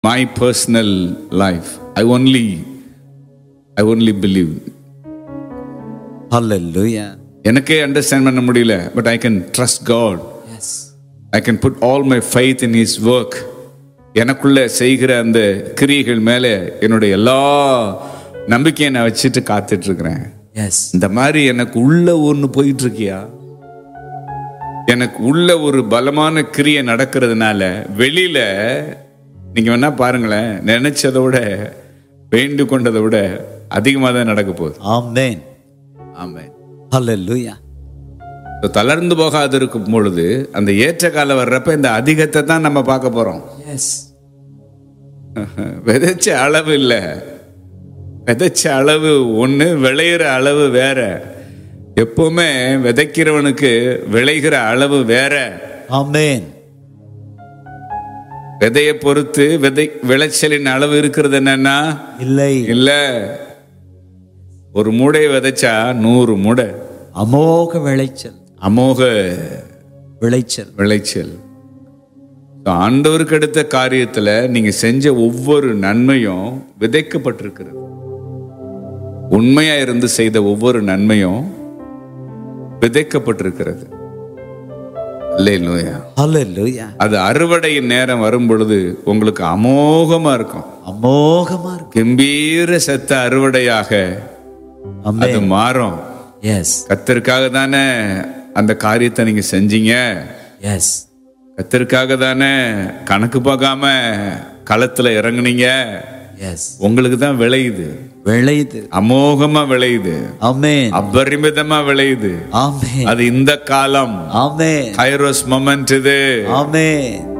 my personal life. I only, I only believe. Hallelujah. எனக்கே understand பண்ண முடியல but I can trust God Yes. I can put all my faith in his work எனக்குள்ள செய்கிற அந்த கிரியைகள் மேலே என்னுடைய எல்லா நம்பிக்கையை நான் வச்சுட்டு காத்துட்டு இருக்கிறேன் Yes. இந்த மாதிரி எனக்கு உள்ள ஒன்று போயிட்டு இருக்கியா எனக்கு உள்ள ஒரு பலமான கிரியை நடக்கிறதுனால வெளியில நீங்க வேணா பாருங்களேன் நினைச்சதை விட வேண்டு கொண்டதை விட அதிகமாக தான் நடக்க போகுது Amen. ஆமாம் Hallelujah. தளர்ந்து போகாது இருக்கும் பொழுது அந்த ஏற்ற காலம் வர்றப்ப இந்த அதிகத்தை தான் நம்ம பார்க்க போறோம் Yes. விதைச்ச அளவு இல்லை விதைச்ச அளவு ஒன்று விளையிற அளவு வேற எப்பவுமே விதைக்கிறவனுக்கு விளைகிற அளவு வேற Amen. விதையை பொறுத்து விதை விளைச்சலின் அளவு இருக்கிறது என்னன்னா இல்லை இல்ல ஒரு மூடையை விதைச்சா நூறு மூடை அமோக விளைச்சல் அமோக விளைச்சல் விளைச்சல் So, ஆண்டவருக்கு அடுத்த காரியத்துல நீங்க செஞ்ச ஒவ்வொரு நன்மையும் விதைக்கப்பட்டிருக்கிறது உண்மையா இருந்து செய்த ஒவ்வொரு நன்மையும் விதைக்கப்பட்டிருக்கிறது அல்லேலூயா Hallelujah. அது அறுவடையின் நேரம் வரும் பொழுது உங்களுக்கு அமோகமா இருக்கும் அமோகமா இருக்கு கம்பீர சத்த அறுவடையாக அது Amen. மாறும் எஸ் கத்தருக்காக தானே அந்த காரியத்தை நீங்க செஞ்சீங்க எஸ் கத்தருக்காக தானே கணக்கு பார்க்காம களத்துல இறங்குனீங்க எஸ் உங்களுக்கு தான் விளையுது விளையுது அமோகமா விளையுது ஆமென் அபரிமிதமா விளையுது ஆமென் அது இந்த காலம் ஆமென் கைரோஸ் மொமெண்ட் இது ஆமென்